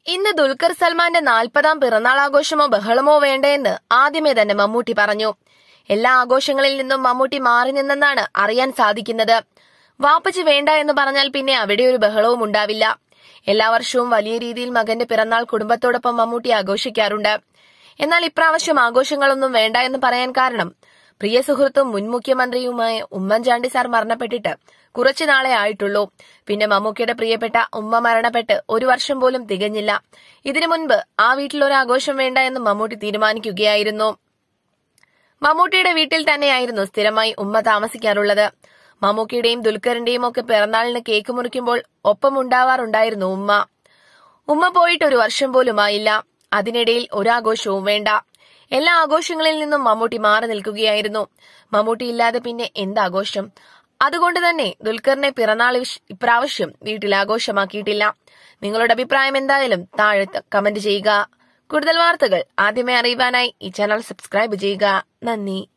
ഇന്ന് ദുൽഖർ സൽമാന്റെ നാൽപ്പതാം പിറന്നാൾ ആഘോഷമോ ബഹളമോ വേണ്ടയെന്ന് ആദ്യമേ തന്നെ മമ്മൂട്ടി പറഞ്ഞു എല്ലാ ആഘോഷങ്ങളിൽ നിന്നും മമ്മൂട്ടി മാറി നിന്നെന്നാണ് അറിയാൻ സാധിക്കുന്നത് വാപ്പച്ചി വേണ്ട എന്ന് പറഞ്ഞാൽ പിന്നെ അവിടെ ഒരു ബഹളവും ഉണ്ടാവില്ല എല്ലാ വർഷവും വലിയ രീതിയിൽ മകന്റെ പിറന്നാൾ കുടുംബത്തോടൊപ്പം മമ്മൂട്ടി ആഘോഷിക്കാറുണ്ട് എന്നാൽ ഇപ്രാവശ്യം ആഘോഷങ്ങളൊന്നും വേണ്ട എന്ന് പറയാൻ കാരണം പ്രിയ സുഹൃത്തും മുൻ മുഖ്യമന്ത്രിയുമായ ഉമ്മൻചാണ്ടി സാർ മരണപ്പെട്ടിട്ട് കുറച്ചു നാളെ ആയിട്ടുള്ളൂ പിന്നെ മമ്മൂക്കിയുടെ പ്രിയപ്പെട്ട ഉമ്മ മരണപ്പെട്ട് ഒരു വർഷം പോലും തികഞ്ഞില്ല ഇതിനു മുൻപ് ആ വീട്ടിൽ ഒരു ആഘോഷം വേണ്ട എന്ന് മമ്മൂട്ടി തീരുമാനിക്കുകയായിരുന്നു മമ്മൂട്ടിയുടെ വീട്ടിൽ തന്നെയായിരുന്നു സ്ഥിരമായി ഉമ്മ താമസിക്കാറുള്ളത് മമ്മൂക്കിയുടെയും ദുൽഖറിന്റെയും ഒക്കെ പിറന്നാളിന് കേക്ക് മുറിക്കുമ്പോൾ ഒപ്പമുണ്ടാവാറുണ്ടായിരുന്നു ഉമ്മ ഉമ്മ പോയിട്ട് ഒരു വർഷം പോലും ആയില്ല അതിനിടയിൽ ഒരാഘോഷവും വേണ്ട എല്ലാ ആഘോഷങ്ങളിൽ നിന്നും മമ്മൂട്ടി മാറി നിൽക്കുകയായിരുന്നു മമ്മൂട്ടി ഇല്ലാതെ പിന്നെ എന്താഘോഷം അതുകൊണ്ട് തന്നെ ദുൽഖറിനെ പിറന്നാൾ വിഷ്- ഇപ്രാവശ്യം വീട്ടിൽ ആഘോഷമാക്കിയിട്ടില്ല നിങ്ങളുടെ അഭിപ്രായം എന്തായാലും താഴെ കമന്റ് ചെയ്യുക കൂടുതൽ വാർത്തകൾ ആദ്യമേ അറിയുവാനായി ഈ ചാനൽ സബ്സ്ക്രൈബ് ചെയ്യുക നന്ദി